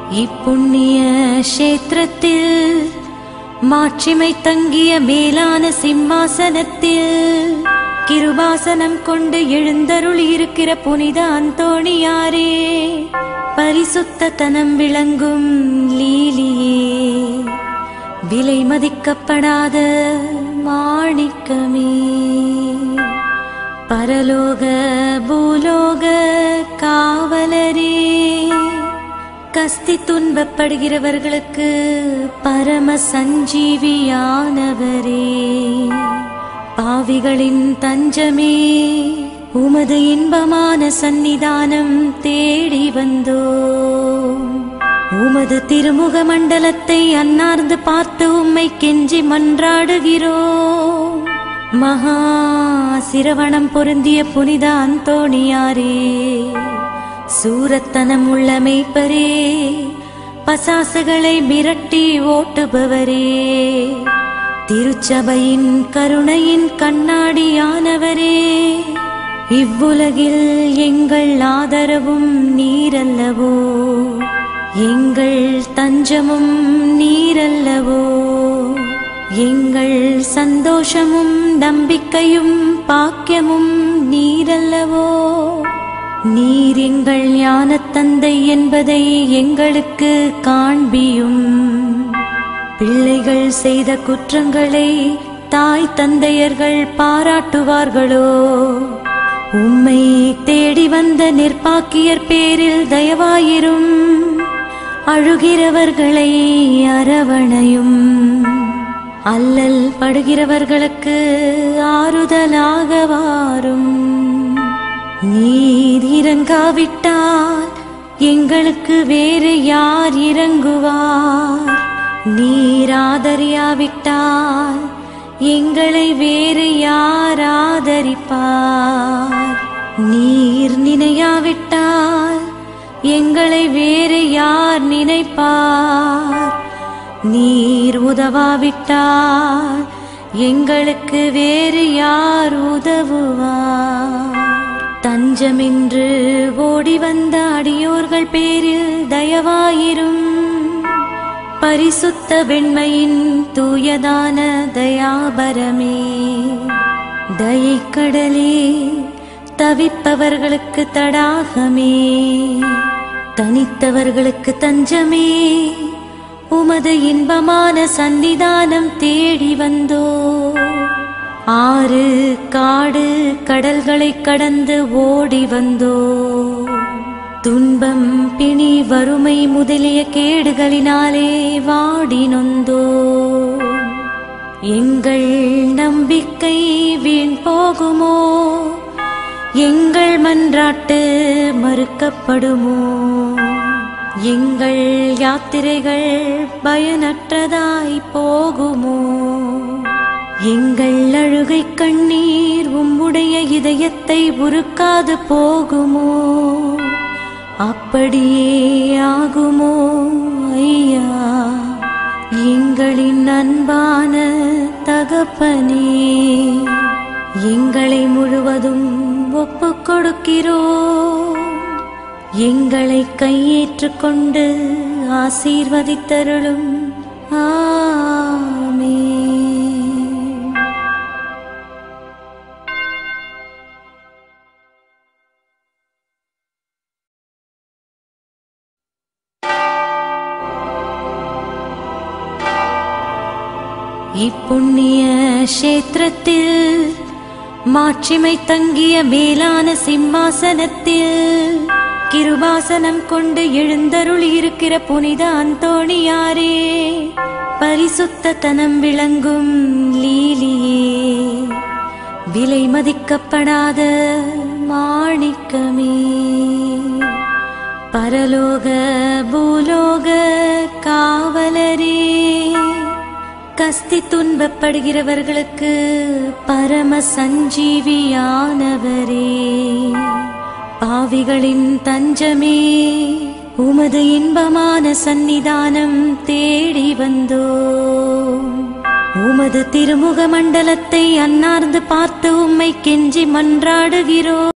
இப்புண்ணிய கஷேத்திரத்தில் மாட்சிமை தங்கிய மேலான சிம்மாசனத்தில் கிருபாசனம் கொண்டு எழுந்தருள் இருக்கிற புனித அந்தோணியாரே பரிசுத்த தனம் விளங்கும் லீலியே விலை மதிக்கப்படாத மாணிக்கமே பரலோக பூலோக காவலரே கஸ்தி துன்பப்படுகிறவர்களுக்கு பரம சஞ்சீவியானவரே பாவிகளின் தஞ்சமே உமது இன்பமான சந்நிதானம் தேடி வந்தோ உமது திருமுக மண்டலத்தை அன்னார்ந்து பார்த்து உம்மை கெஞ்சி மன்றாடுகிறோம் மகா சிரவணம் பொருந்திய புனித அந்தோணியாரே சூரத்தனம் உள்ள மெய்ப்பரே பசாசுகளை மிரட்டி ஓட்டுபவரே திருச்சபையின் கருணையின் கண்ணாடியானவரே இவ்வுலகில் எங்கள் ஆதரவும் நீரல்லவோ எங்கள் தஞ்சமும் நீரல்லவோ எங்கள் சந்தோஷமும் நம்பிக்கையும் பாக்கியமும் நீரல்லவோ நீர் எங்கள் ஞானத் தந்தை என்பதை எங்களுக்கு காண்பியும் பிள்ளைகள் செய்த குற்றங்களை தாய் தந்தையர்கள் பாராட்டுவார்களோ உம்மை தேடி வந்த நிர்பாக்கியர் பேரில் தயவாயிரும் அழுகிறவர்களை அரவணையும் அல்லல் படுகிறவர்களுக்கு ஆறுதலாக வாரும் நீர் இறங்காவிட்டால் எங்களுக்கு வேறு யார் இறங்குவார் நீர் ஆதரியாவிட்டால் எங்களை வேறு யார் ஆதரிப்பார் நீர் நினையாவிட்டால் எங்களை வேறு யார் நினைப்பார் நீர் உதவாவிட்டால் எங்களுக்கு வேறு யார் உதவுவார் தஞ்சமின்று ஓடி வந்த அடியோர்கள் பேரில் தயவாயிரும் பரிசுத்த வெண்மையின் தூயதான தயாபரமே தயைக்கடலே தவிப்பவர்களுக்கு தடாகமே தனித்தவர்களுக்கு தஞ்சமே உமது இன்பமான சன்னிதானம் தேடி வந்தோ ஆறு காடு கடல்களை கடந்து ஓடி வந்தோ துன்பம் பிணி வறுமை முதலிய கேடுகளினாலே வாடி நொந்தோ எங்கள் நம்பிக்கை வீண் போகுமோ எங்கள் மன்றாட்டு மறுக்கப்படுமோ எங்கள் யாத்திரைகள் பயனற்றதாய் போகுமோ எங்கள் அழுகை கண்ணீர் உம்முடைய இதயத்தை உருக்காது போகுமோ அப்படியே ஆகுமோ ஐயா எங்களின் அன்பான தகப்பனே எங்களை முழுவதும் ஒப்புக் கொடுக்கிறோம் எங்களை கையேற்றுக் கொண்டு ஆசீர்வதித்தருளும் ஆமே இப்புண்ணிய கஷேத்திரத்தில் மாட்சிமை தங்கிய மேலான சிம்மாசனத்தில் கிருபாசனம் கொண்டு எழுந்தருள் இருக்கிற புனித அந்தோணியாரே பரிசுத்த தனம் விளங்கும் லீலியே விலை மதிக்கப்படாத மாணிக்கமே பரலோக பூலோக காவலரே கஸ்தி துன்பப்படுகிறவர்களுக்கு பரம சஞ்சீவியானவரே பாவிகளின் தஞ்சமே உமது இன்பமான சந்நிதானம் தேடி வந்தோ உமது திருமுக மண்டலத்தை அன்னார்ந்து பார்த்து உம்மை கெஞ்சி மன்றாடுகிறோ